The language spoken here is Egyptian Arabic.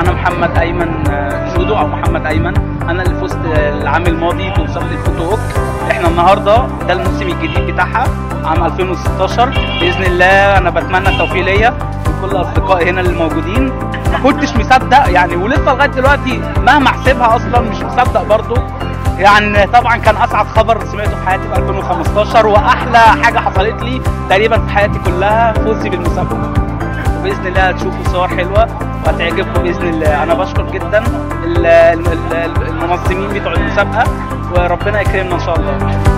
انا محمد ايمن آه، جودو او محمد ايمن انا اللي فزت العام الماضي بمسابقه الفوتو هوك احنا النهارده ده الموسم الجديد بتاعها عام 2016 باذن الله انا بتمنى التوفيق ليا وكل اصدقائي هنا اللي موجودين ما كنتش مصدق يعني ولسه لغايه دلوقتي مهما احسبها اصلا مش مصدق برضو يعني طبعا كان اسعد خبر سمعته في حياتي في 2015 واحلى حاجه حصلت لي تقريبا في حياتي كلها فوزي بالمسابقه باذن الله هتشوفوا صور حلوه وهتعجبكم باذن الله انا بشكر جدا ال- ال- ال- المنظمين بتوع المسابقه وربنا يكرمنا ان شاء الله